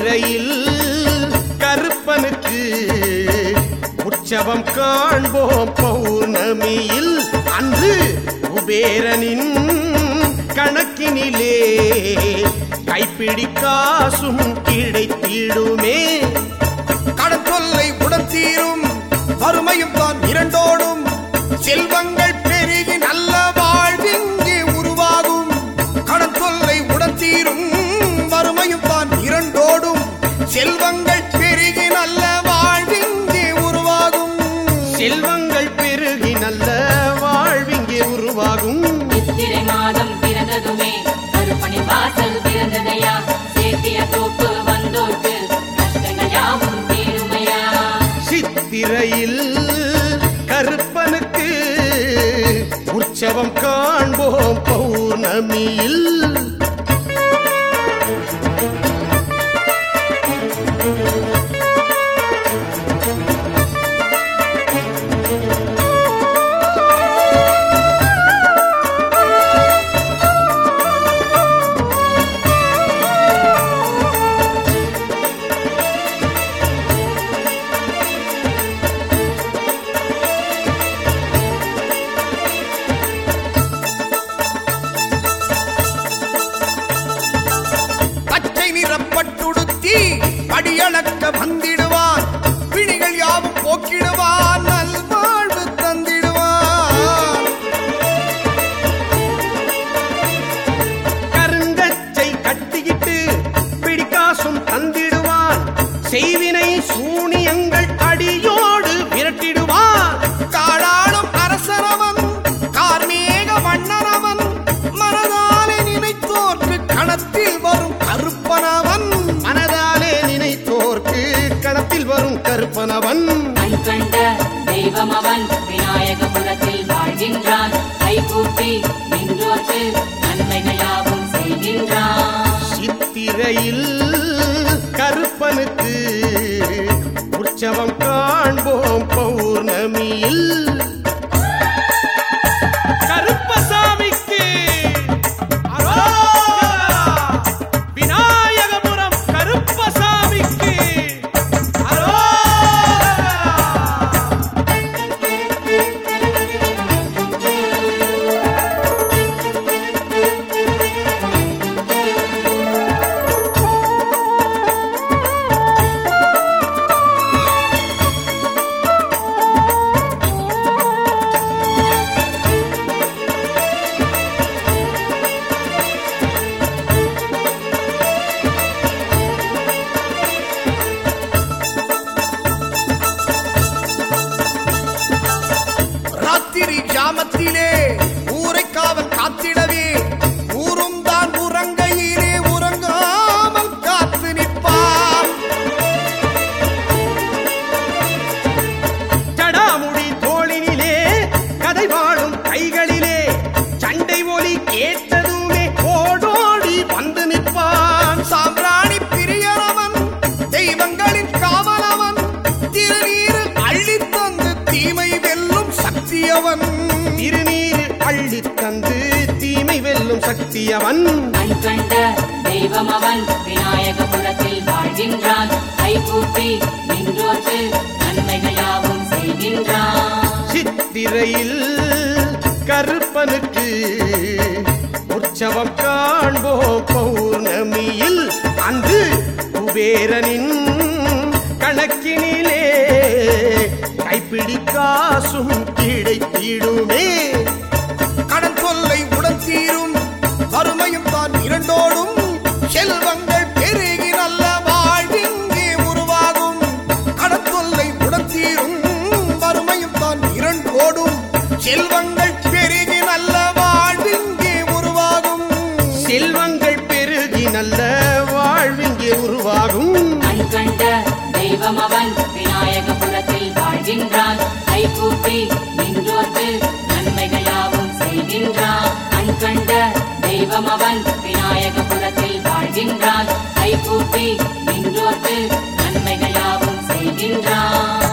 சித்திரையில் கருப்பனுக்கு உற்சவம் காண்போம் பௌர்ணமியில் அன்று குபேரனின் கணக்கினிலே கைப்பிடி காசும் கிடைத்திடுமே கடன் தொல்லை உடன் தீரும் வறுமையும் தான் இரண்டோடும் செல்வங்கள் பெருகி நல்ல வாழ்விங்கே உருவாகும் கடன் தொல்லை உடன் தீரும் வறுமையும் தான் இரண்டோடும் செல்வங்கள் பெருகி நல்ல வாழ்விங்கே உருவாகும் செல்வங்கள் பெருகி நல்ல வாழ்விங்கே உருவாகும் சித்திரை மாதம் பிறந்ததுமே கருப்பணி வாசல் பிறந்ததையா சேத்திய தோப்பு வந்தோர்க்கு கஷ்டங்கள் யாவும் தீருமையா சித்திரையில் கருப்பனுக்கு உற்சவம் காண்போம் பௌர்ணமியில் பச்சை நிறப்பட்டுடுத்தி படியளக்க வந்திடுவான் பிணிகள் யாவும் போக்கிடுவான் நல்வாழ்வு தந்திடுவான் கருங்கச்சை கட்டிக்கிட்டு பிடிக்காசும் தந்திடுவான் செய்வினை சூனியங்கள் அடியோடு விரட்டிடுவான் காடாளும் அரசரவன் கார்மேக வண்ணனவன் மனதாலே நினைத்தோர்க்கு கணத்தில் வரும் கருப்பனவன் மனதாலே நினைத்தோர்க்கு கணத்தில் வரும் கருப்பனவன் கண் கண்ட தெய்வம் அவன் விநாயகபுரத்தில் வாழ்கின்றான் கைகூப்பி நின்றோர்க்கு நன்மைகள் யாவும் செய்கின்றான் சித்திரையில் கருப்பனுக்கு உற்சவம் காண்போம் பௌர்ணமியில் கருப்பசாமிக்கு அரோகரா! விநாயகபுரம் கருப்பசாமிக்கு அரோகரா! ராத்திரி ஜாமத்திலே ஊரை காவல் காத்திடவே ஊரும் தான் உறங்கையிலே உறங்காமல் காத்து நிற்பான் ஜடாமுடி தோளினிலே கதை வாழும் கைகளிலே சண்டை ஒலி கேட்டதுமே ஓடோடி வந்து நிற்பான் சாம்பிராணி பிரியனவன் தெய்வங்களின் காவலவன் திருநீர் அள்ளித் தந்து தீமை வெல்லும் சக்தியவன் திருநீர் அள்ளித் தந்து தீமை வெல்லும் சக்தியவன் கண் கண்ட தெய்வம் அவன் விநாயகபுரத்தில் வாழ்கின்றான் கைகூப்பி நின்றோர்க்கு நன்மைகள் யாவும் செய்கின்றான் சித்திரையில் கருப்பனுக்கு உற்சவம் காண்போம் பௌர்ணமியில் அன்று குபேரனின் கணக்கினிலே கைப்பிடி காசும் கிடைத்திடுமே கடன் தொல்லை உடன் தீரும் வறுமையும் தான் இரண்டோடும் செல்வங்கள் பெருகி நல்ல வாழ்விங்கே உருவாகும் கடன் தொல்லை உடன் தீரும் வறுமையும் தான் இரண்டோடும் செல்வங்கள் பெருகி நல்ல வாழ்விங்கே உருவாகும் செல்வங்கள் பெருகி நல்ல வாழ்விங்கே உருவாகும் கண் கண்ட தெய்வம் அவன் விநாயகபுரத்தில் வாழ்கின்றான் கைகூப்பி நின்றோர்க்கு நன்மைகள் யாவும் செய்கின்றான் கண் கண்ட தெய்வம் அவன் விநாயகபுரத்தில் வாழ்கின்றான் கைகூப்பி நின்றோர்க்கு நன்மைகள் யாவும் செய்கின்றான்